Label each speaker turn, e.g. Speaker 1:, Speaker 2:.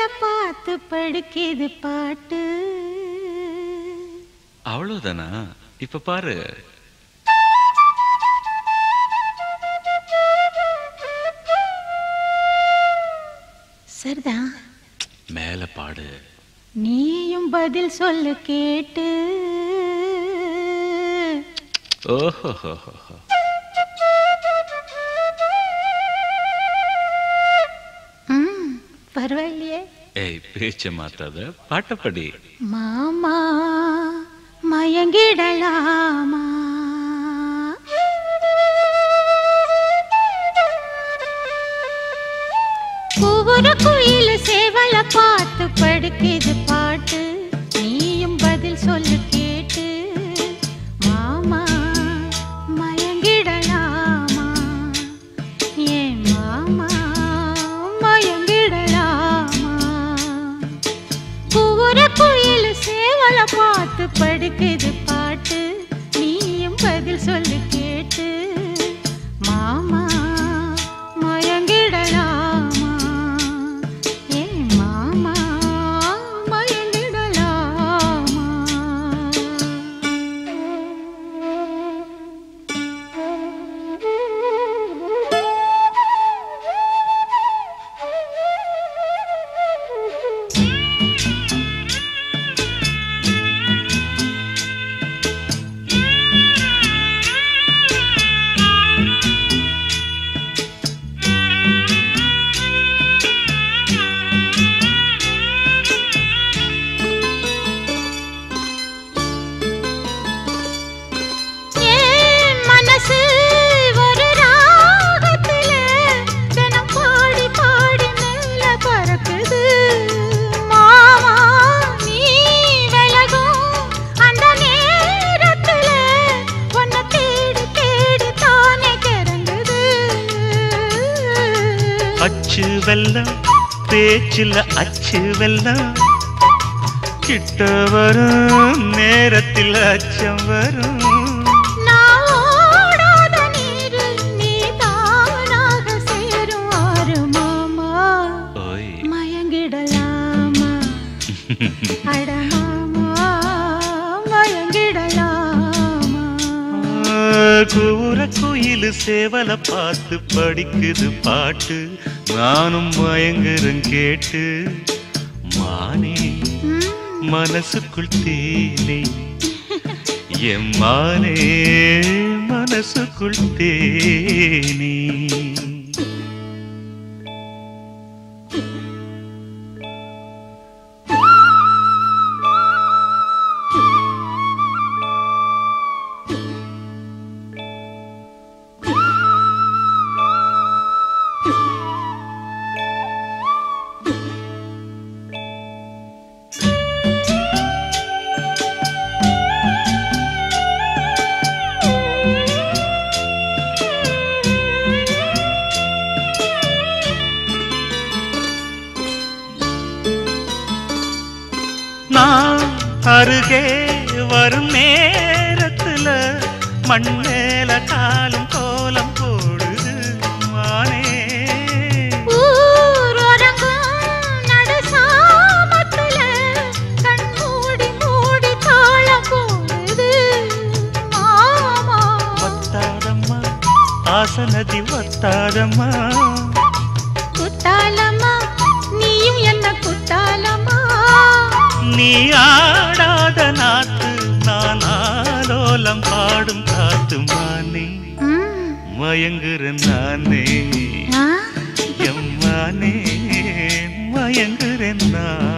Speaker 1: சேவல பார்த்து படுக்கிது பாட்டு
Speaker 2: அவ்வளவுதானா இப்ப பாரு
Speaker 1: சரிதான்
Speaker 2: மேல பாடு
Speaker 1: நீயும் பதில் சொல்லு கேட்டு
Speaker 2: ஓஹோ
Speaker 1: ம் பரவாயில்லையே
Speaker 2: ஏய் பேச்ச மாத்தாத பாட்டப்படி
Speaker 1: மாமா மயங்கிடலாமா ஒவ்வொரு குயில் சேவல பார்த்து படுக்கிது பாட்டு நீயும் பதில் சொல்லு கேட்டு மாமா மயங்கிடலாமா ஏன் மாமா மயங்கிடலாமா ஒவ்வொரு குயில் சேவல பார்த்து படுக்குது பாட்டு நீயும் பதில் சொல்லு கேட்டு மாமா மயங்கிடலாமா ஏ மாமா மயங்கிடலாமா என் மனசு ஒரு ராகத்தில தினம் பாடி பாடி மெல்ல பறக்குது மாமா நீ விலகும் அந்த நேரத்துல உன்னை தேடி தேடி தானே கிறங்குது
Speaker 3: அச்சு வெல்லம் பேச்சில் அச்சு வெல்லம் கிட்ட வரும் நேரத்தில் அச்சம் வரும்
Speaker 1: நான் ஓடாத நீரு நீ தானாக சேரும் ஆறு மாமா
Speaker 2: ஓய்
Speaker 1: மயங்கிடலாமா அட மாமா மயங்கிடலாமா
Speaker 3: கூற குயில் சேவல பார்த்து படிக்குது பாட்டு நானும் மயங்குறேன் கேட்டு மானே
Speaker 1: ம்,
Speaker 3: மனசுக்குள் தேனே என் மானே மனசுக்குள் தேனே நான் அருகே வரும் நேரத்துல மண் மேல காலும் கோலம் போடுது மானே
Speaker 1: ஊரடங்கும் நடுசாமத்துல கண் மூடி மூடி தாளம் போடுது மாமா
Speaker 3: வத்தாதம்மா ஆசனதி வத்தாதம்மா
Speaker 1: குத்தாலம்மா நீயும் என்ன குத்தாலம்மா
Speaker 3: நீ ஆடாத நாத்து நான் ஆலோலம் பாடும் காத்து மானே
Speaker 1: ம்,
Speaker 3: மயங்குற நானே
Speaker 1: ஆ,
Speaker 3: எம்மானே மயங்குற நான்